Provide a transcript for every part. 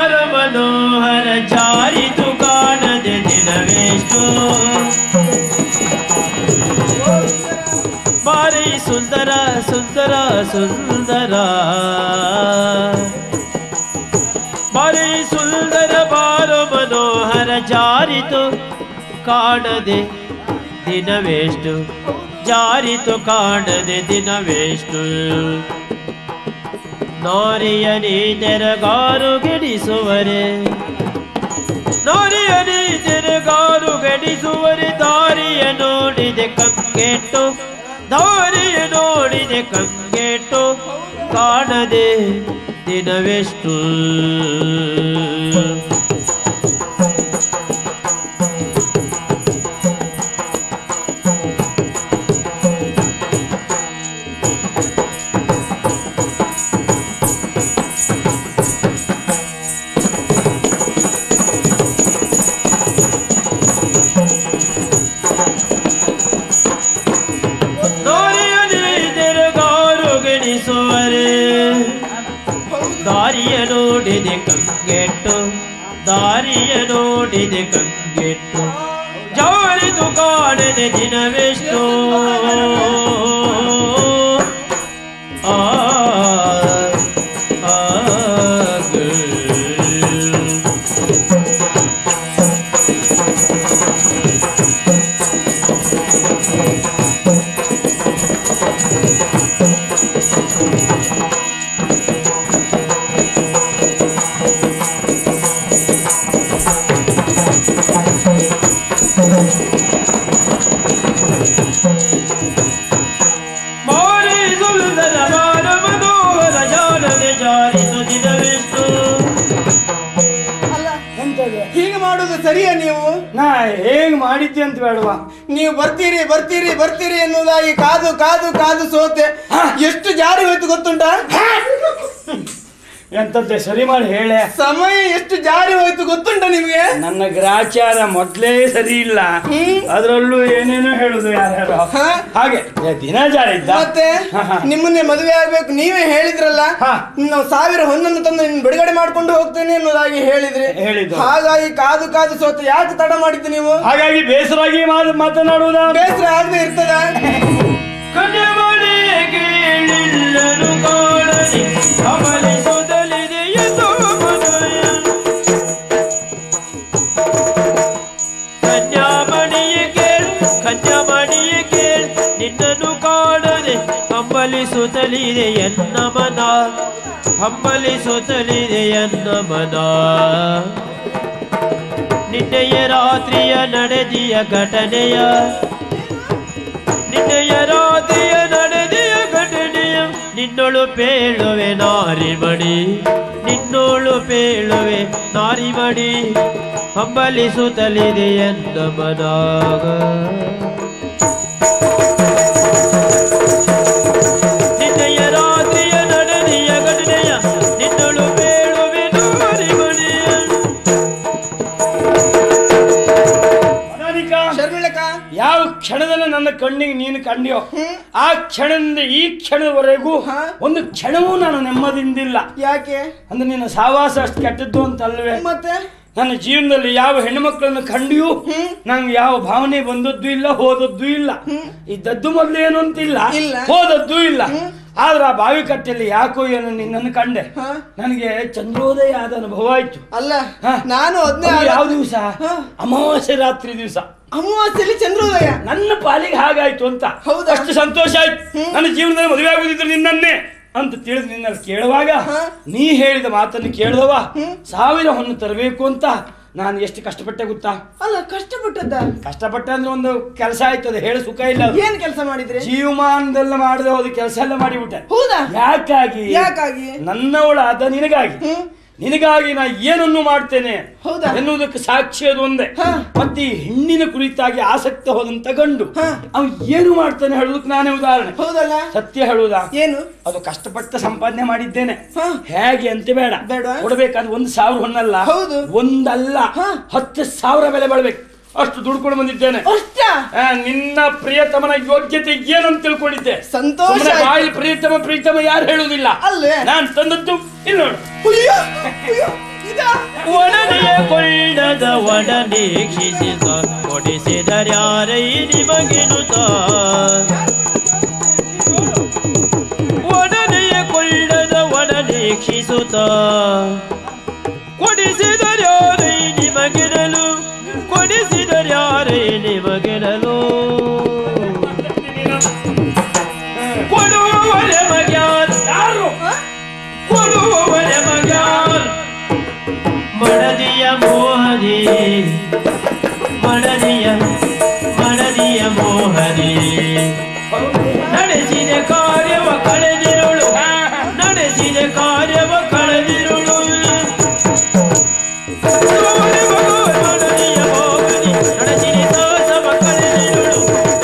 ಬಾರ ಮನೋಹರ ಜಾರಿತು ಕಾಣದೆ ದಿನವೆಷ್ಟು ಬಾರಿ ಸುಂದರ ಸುಂದರ ಸುಂದರ ಬಾರಿ ಸುಂದರ ಬಾರೋ ಮನೋಹರ ಜಾರಿತು ಕಾಣದೆ ದಿನವೆಷ್ಟು ಜಾರಿತು ಕಾಣದೆ ದಿನವೆಷ್ಟು ನಾರಿಯ ನೀತೆರಗಾರು ಗೆಡಿಸುವರೆ ನಾರಿಯ ನೀತೆರಗಾರು ಗೆಡಿಸುವರೆ ದಾರಿಯ ನೋಡಿದೆ ಕಂಗೆಟ್ಟು ದಾರಿಯ ನೋಡಿದೆ ಕಂಗೆಟ್ಟು ಕಾಣದೆ ದಿನವೆಷ್ಟು ನಾರಿಯ ನೀತೆರಗಾರು ಗೆಡಿಸುವರೆ ದಾರಿಯ ನೋಡಿದೆ ಕಂಗೆಟ್ಟು ದಾರಿಯ ನೋಡಿದೆ ಕಂಗೆಟ್ಟು ಜಾರಿದು ಕಾಣದೆ ದಿನವೆಷ್ಟು ಆ ಆ, ಗ. ಮಾರಿ ಸುಂದರ ಬಾರ ಮನೋಹರ ಜಾನದೆ ಜಾರಿತು ದಿನವೆಷ್ಟು ಅಲ್ಲ ಎಂತದೆ ಹೀಗೆ ಮಾಡುದು ಸರಿಯಾ ನೀವು ನಾ ಹೇಗ್ ಮಾಡಿದ್ದೆ ಅಂತ ಬೇಡವಾ ನೀವು ಬರ್ತೀರಿ ಬರ್ತೀರಿ ಬರ್ತೀರಿ ಎನ್ನುವುದಾಗಿ ಕಾದು ಕಾದು ಕಾದು ಸೋತೆ ಎಷ್ಟು ಜಾರಿ ಹೋಯ್ತು ಗೊತ್ತುಂಟಾ ಎಂತದ್ದೆ ಸರಿ ಮಾಡಿ ಹೇಳೆ ಸಮಯ ಎಷ್ಟು ಜಾರಿ ಹೋಯ್ತು ಗೊತ್ತುಂಟಾ ನಿಮ್ಗೆ ನನ್ನ ಗ್ರಾಚಾರ ಮೊದ್ಲೇ ಸರಿ ಇಲ್ಲ ಹ್ಮ್. ಅದ್ರಲ್ಲೂ ಏನೇನೋ ಹೇಳುದು ಯಾರ್ಯಾರು ಹಾ? ಹಾಗೆ ಏ, ದಿನ ಜಾರ ಇದ್ದ ಮತ್ತೆ ಹಾ, ಹಾ. ನಿಮ್ಮನ್ನೇ ಮದುವೆ ಆಗ್ಬೇಕು ನೀವೇ ಹೇಳಿದ್ರಲ್ಲ ಹಾ. ನಾವು ಸಾವಿರ ಹೊನ್ನನ್ನು ತಂದು ನಿನ್ನ ಬಿಡುಗಡೆ ಮಾಡ್ಕೊಂಡು ಹೋಗ್ತೇನೆ ಅನ್ನೋದಾಗಿ ಹೇಳಿದ್ರಿ ಹೇಳಿದ್ದು. ಹಾಗಾಗಿ ಕಾದು ಕಾದು ಸೋತೆ ಯಾಕೆ ತಡ ಮಾಡಿದ್ದು ನೀವು ಹಾಗಾಗಿ ಬೇಸರಾಗಿ ಮಾತು ಮಾತನಾಡುವುದ ಬೇಸರ ಆಗದೆ ಇರ್ತದ ಕನ್ಯಮನೆ ಕೇಳಿಲ್ಲನು ಕಾಣಲಿ ಕಮಲಿಸುತ್ತಲಿದೆ ಎಂದು ಮನಯ ಕನ್ಯಾಮಣಿಯ ಕೇಳು ಕನ್ಯಾಮಣಿಯ ಕೇಳು ನಿನ್ನನ್ನು ಕಾಣದೆ ಹಂಬಲಿಸುತ್ತಲಿದೆ ಎನ್ನ ಮನ ಹಂಬಲಿಸುತ್ತಲಿದೆ ಎನ್ನ ಮನ ನಿನ್ನೆಯ ರಾತ್ರಿಯ ನಡೆದಿಯ ಘಟನೆಯ ನಿನ್ನೆಯ ರಾತ್ರಿಯ ನಡೆದಿಯ ಘಟನೆಯ ನಿನ್ನೊಳು ಪೇಳುವೆ ನಾರಿಮಣಿ ನಿನ್ನೋಳು ಪೇಳುವೆ ನಾರಿಮಣಿ ಹಂಬಲಿಸುತ್ತಲಿದೆ ಎಂದ ಮನಾಗ ನಿನ್ನೆಯ ರಾತ್ರಿಯ ನಡೆದಿಯ ಘಟನೆಯ ನಿನ್ನೊಳು ಪೇಳುವೆ ನಾರಿಮಣಿ ಅನಾಮಿಕಾ, ಶರ್ಮಿಳಕ ಯಾವ ಕ್ಷಣದಲ್ಲಿ ನನ್ನ ಕಣ್ಣಿಗೆ ನೀನು ಕಂಡ್ಯೋ ಹ್ಮ್. ಆ ಕ್ಷಣದಿಂದ ಈ ಕ್ಷಣದವರೆಗೂ ಹಾ. ಒಂದು ಕ್ಷಣವೂ ನಾನು ನೆಮ್ಮದಿಂದಿಲ್ಲ ಯಾಕೆ ಅಂದ್ರೆ ನಿನ್ನ ಸಾವಾಸ ಅಷ್ಟು ಕೆಟ್ಟದ್ದು ಅಂತಲ್ವೇ ಮತ್ತೆ ನನ್ನ ಜೀವನದಲ್ಲಿ ಯಾವ ಹೆಣ್ಣು ಮಕ್ಕಳನ್ನು ಕಂಡಿಯೂ ಹ್ಮ್. ನಂಗೆ ಯಾವ ಭಾವನೆ ಬಂದದ್ದು ಇಲ್ಲ ಹೋದದ್ದು ಇಲ್ಲ ಇದ್ದದ್ದು ಮೊದಲು ಏನು ಅಂತಿಲ್ಲ ಇಲ್ಲ. ಹೋದದ್ದು ಇಲ್ಲ ಹ್ಮ್. ಆದ್ರೆ ಆ ಬಾವಿ ಕಟ್ಟೆಯಲ್ಲಿ ಯಾಕೋ ಏನು ನಿನ್ನನ್ನು ಕಂಡೆ ಹಾ. ನನಗೆ ಚಂದ್ರೋದಯ ಆದ ಅನುಭವ ಆಯ್ತು ಅಲ್ಲ ಹಾ. ನಾನು ಅದು ಹದಿನೈದು ಯಾವ ದಿವಸ ಹಾ. ಅಮಾವಾಸ್ಯೆ ರಾತ್ರಿ ದಿವಸ ಅಮಾವಾಸ್ಯೆಯಲ್ಲಿ ಚಂದ್ರೋದಯ ನನ್ನ ಪಾಲಿಗೆ ಹಾಗಾಯ್ತು ಅಂತ ಹೌದಾ? ಅಷ್ಟು ಸಂತೋಷ ಆಯ್ತು ಹ್ಮ್. ನನ್ನ ಜೀವನದಲ್ಲಿ ಮದುವೆ ಆಗುದಿದ್ರು ನಿನ್ನನ್ನೇ ಅಂತ ತಿಳಿದು ನಿನ್ನಲ್ಲಿ ಕೇಳುವಾಗ ಹಾ. ನೀ ಹೇಳಿದ ಮಾತನ್ನು ಕೇಳಿದವ ಹ್ಮ್. ಸಾವಿರ ಹೊನ್ನು ತರಬೇಕು ಅಂತ ನಾನು ಎಷ್ಟು ಕಷ್ಟಪಟ್ಟೆ ಗೊತ್ತಾ ಅಲ್ಲ ಕಷ್ಟಪಟ್ಟದ್ದ ಕಷ್ಟಪಟ್ಟೆ ಅಂದ್ರೆ ಒಂದು ಕೆಲಸ ಆಯ್ತು ಅದು ಹೇಳಿ ಸುಖ ಇಲ್ಲ ಅದು. ಏನ್ ಕೆಲಸ ಮಾಡಿದ್ರಿ ಜೀವಮಾನದೆಲ್ಲ ಮಾಡದೆ ಹೋದ ಕೆಲಸ ಎಲ್ಲ ಮಾಡಿಬಿಟ್ಟೆ ಹೌದಾ ಯಾಕಾಗಿ ಯಾಕಾಗಿ ನನ್ನವಳಾದ ನಿನಗಾಗಿ ಹ್ಮ್ ನಿನಗಾಗಿ ನಾ ಏನನ್ನು ಮಾಡ್ತೇನೆ ಹೌದಾ? ಎನ್ನುವುದಕ್ಕೆ ಸಾಕ್ಷಿ ಅದು ಒಂದೇ ಹಾ. ಮತ್ತೆ ಈ ಹೆಣ್ಣಿನ ಕುರಿತಾಗಿ ಆಸಕ್ತ ಹೋದಂತ ಗಂಡು ಹಾ. ಅವ ಏನು ಮಾಡ್ತಾನೆ ಹೇಳುದಕ್ಕೆ ನಾನೇ ಉದಾಹರಣೆ ಹೌದಲ್ಲ ಸತ್ಯ ಹೇಳುವುದಾ ಏನು ಅದು ಕಷ್ಟಪಟ್ಟ ಸಂಪಾದನೆ ಮಾಡಿದ್ದೇನೆ ಹಾ. ಹೇಗೆ ಅಂತ ಬೇಡ ಬೇಡ್ವಾ? ಕೊಡ್ಬೇಕಾದ್ರೆ ಒಂದು ಸಾವಿರ ಹೊನ್ನಲ್ಲ ಹೌದು. ಒಂದಲ್ಲ ಹಾ. ಹತ್ತು ಸಾವಿರ ಬೆಲೆ ಬಾಳ್ಬೇಕು ಅಷ್ಟು ದುಡ್ಕೊಂಡು ಬಂದಿದ್ದೇನೆ ಅಷ್ಟ ಆ, ನಿನ್ನ ಪ್ರಿಯತಮನ ಯೋಗ್ಯತೆ ಏನಂತ ತಿಳ್ಕೊಂಡಿದ್ದೆ ಸಂತೋಷ ಸುಮ್ನೆ ಆಯ್ತು. ಬಾಯಿ ಪ್ರಿಯತಮ ಪ್ರೀತಮ ಯಾರು ಹೇಳುವುದಿಲ್ಲ ಅಲ್ವೇ? ನಾನ್ ತಂದದ್ದು ಇಲ್ಲಿ ನೋಡು ಅಯ್ಯೋ, ಅಯ್ಯೋ, ಒಡನೆಯ ಕೊಳ್ಳದ ಒಡನೀಕ್ಷಿಸಿದ ಕೊಡಿಸಿದರ್ಯಾರೈ ನಿಮಗೆನುತ ಒಡನೆಯ ಕೊಳ್ಳದ ಒಡನೀಕ್ಷಿಸುತ್ತ ಕೊಡಿಸಿದರ್ಯಾರೈ ನಿಮಗೆನಲು ಕೊಡಿಸಿದರ್ಯಾರೈ ನಿಮಗೆನಲು ಕೊಡುವವರೆ ಮಗ್ಯಾರ್ ಯಾರು ಕೊಡುವವರೆ ಮಗ್ಯಾರ್ ಮಡದಿಯ ಮೋಹದಿ ಮಡದಿಯ ಮಡದಿಯ ಮೋಹದಿ ನಡೆಸಿದ ಕಾರ್ಯವ ಕಳೆದಿರುಳು ನಡೆಸಿದ ಕಾರ್ಯವ ಕಳೆದಿರುಳು ಮಡದಿಯ ಮೋಹದಿ ನಡೆಸಿದ ದಾಸವ ಕಳೆದಿರುಳು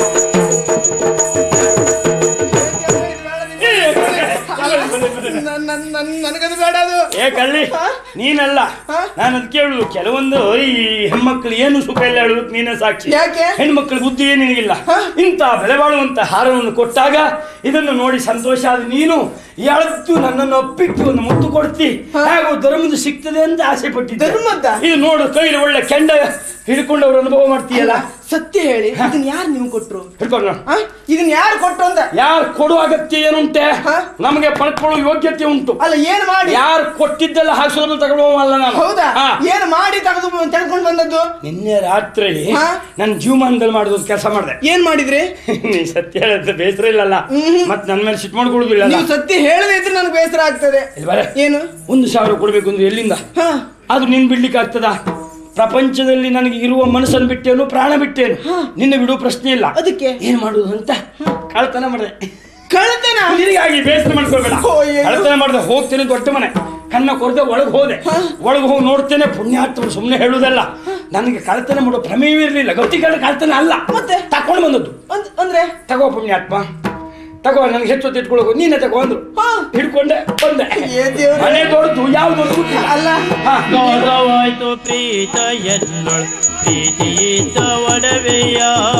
ನನ್- ನನ್- ನನ್- ನನಗದು ಬೇಡ ಅದು ಏ ಕಳ್ಳಿ ನೀನಲ್ಲ ಹಾ? ನಾನು ಅದಕ್ಕೆ ಹೇಳುದು ಕೆಲವೊಂದು ಈ ಹೆಣ್ಮಕ್ಳು ಏನು ಸುಖ ಇಲ್ಲ ಹೇಳುದಕ್ಕೆ ನೀನೇ ಸಾಕ್ಷಿ ಯಾಕೆ? ಹೆಣ್ಮಕ್ಳ ಬುದ್ಧಿಯೇ ನಿನಗಿಲ್ಲ ಹಾ? ಇಂಥ ಬೆಲೆ ಬಾಳುವಂತ ಹಾರವನ್ನು ಕೊಟ್ಟಾಗ ಇದನ್ನು ನೋಡಿ ಸಂತೋಷ ಆದ ನೀನು ಎಳತ್ತು ನನ್ನನ್ನು ಒಪ್ಪಿಟ್ಟು ಒಂದು ಮುತ್ತು ಕೊಡ್ತಿ ಹಾಗೂ ಧರ್ಮದ ಸಿಗ್ತದೆ ಅಂತ ಆಸೆ ಪಟ್ಟಿದ್ದೆ ಧರ್ಮದ್ದ? ಇದು ನೋಡು ಕೈಲಿ ಒಳ್ಳೆ ಕೆಂಡ ಹಿಡ್ಕೊಂಡವ್ರು ಅನುಭವ ಮಾಡ್ತೀಯಲ್ಲ ಸತ್ಯ ಹೇಳಿ ಇದನ್ನ ಯಾರು ನೀವು ಕೊಟ್ರು ಹಿಡ್ಕೊಂಡು ನೋಡು. ಆ? ಇದನ್ನ ಯಾರು ಕೊಟ್ರು ಅಂತ ಯಾರು ಕೊಡುವ ಅಗತ್ಯ ಏನುಂಟೆ ಹಾ? ನಮಗೆ ಪಡ್ಕೊಳ್ಳೋ ಯೋಗ್ಯತೆ ಉಂಟು ಅಲ್ಲ ಏನ್ ಮಾಡಿ ಯಾರು ಕೊಟ್ಟಿದ್ದೆಲ್ಲ ಹಾಕ್ಸೋದು ತಗೊಳ್ಳುವಲ್ಲ ನಾನು ಹೌದಾ ಹಾ. ಏನ್ ಮಾಡಿ ತೆಗೆದು ತೆಗೆದುಕೊಂಡು ಬಂದದ್ದು ನಿನ್ನೆ ರಾತ್ರಿ ಹಾ? ನನ್ನ ಜೀವಮಾನದಲ್ಲಿ ಮಾಡಿದ ಕೆಲಸ ಮಾಡಿದೆ ಏನ್ ಮಾಡಿದ್ರಿ ನೀ ಸತ್ಯ ಹೇಳಂತ ಬೇಸರ ಇಲ್ಲಲ್ಲ ಮತ್ ನನ್ನ ಮೇಲೆ ಸಿಟ್ಟು ಮಾಡ್ಕೊಡುದಿಲ್ಲ ನೀವು ಸತ್ಯ ಹೇಳದೇ ಇದ್ರೆ ನನಗೆ ಬೇಸರ ಆಗ್ತದೆ ಏನು ಒಂದು ಸಾವಿರ ಕೊಡ್ಬೇಕು ಅಂದ್ರೆ ಎಲ್ಲಿಂದ ಹಾ ಅದು ನೀನ್ ಬಿಡ್ಲಿಕ್ಕೆ ಆಗ್ತದ ಪ್ರಪಂಚದಲ್ಲಿ ನನಗೆ ಇರುವ ಮನಸ್ಸನ್ನು ಬಿಟ್ಟೇನು ಪ್ರಾಣ ಬಿಟ್ಟೇನು ನಿನ್ನ ಬಿಡುವ ಪ್ರಶ್ನೆ ಇಲ್ಲ ಅದಕ್ಕೆ? ಏನ್ ಮಾಡುದು ಅಂತ ಕಳ್ತನ ಮಾಡಿದೆ ಕಳ್ತನ ನಿನಗಾಗಿ ಬೇಸರ ಮಾಡ್ಕೊಳ್ಬೇಡ ಓ, ಏನು? ಕಳ್ತನ ಮಾಡಿದೆ ಹೋಗ್ತೇನೆ ದೊಡ್ಡ ಮನೆ ಕಣ್ಣ ಕೊರದೆ ಒಳಗೆ ಹೋದೆ ಒಳಗೆ ಹೋಗಿ ನೋಡ್ತೇನೆ ಪುಣ್ಯಾತ್ಮರು ಸುಮ್ಮನೆ ಹೇಳುದಲ್ಲ ನನಗೆ ಕಳ್ತನ ಮಾಡೋ ಪ್ರಮೇಯವೇ ಇರಲಿಲ್ಲ ಗೌತಿಗಳ ಕಳ್ತನ ಅಲ್ಲ ಮತ್ತೆ? ತಕೊಂಡು ಬಂದದ್ದು ಅಂದ್- ಅಂದ್ರೆ ತಗೋ ಪುಣ್ಯಾತ್ಮ ತಗೋ ನನಗೆ ಹೆಚ್ಚು ಹೊತ್ತು ಇಟ್ಕೊಳ್ಳೋದು ನೀನೇ ತಗೋ ಅಂದ್ರು ಹಾ. ಹಿಡ್ಕೊಂಡೆ ಬಂದೆ ಏ ದೇವ್ರೇ. ಮನೆ ದೊಡ್ಡದು ಯಾವ್ದು ಅಂತ ಗೊತ್ತಿಲ್ಲ. ಅಲ್ಲ ಹಾ. ಗಾದವಾಯ್ತು ಪ್ರೀತ ಎನ್ನೊಳ್ ಪ್ರೀತಿಯಿದ್ದ ಒಡವೆಯ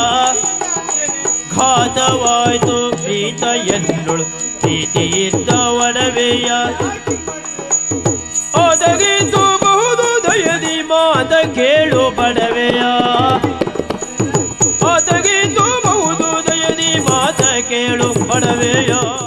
ಘಾತವಾಯ್ತು ಪ್ರೀತ ಎನ್ನೊಳ್ ಪ್ರೀತಿಯಿದ್ದ ಒಡವೆಯ ಒದಗಿತು ಬಹುದು ದಯದಿ ಮಾತ ಕೇಳು ಬಡವೆಯ ಒದಗಿತು ಬಹುದು ದಯದಿ ಮಾತ ಕೇಳು ಬಡವೆಯ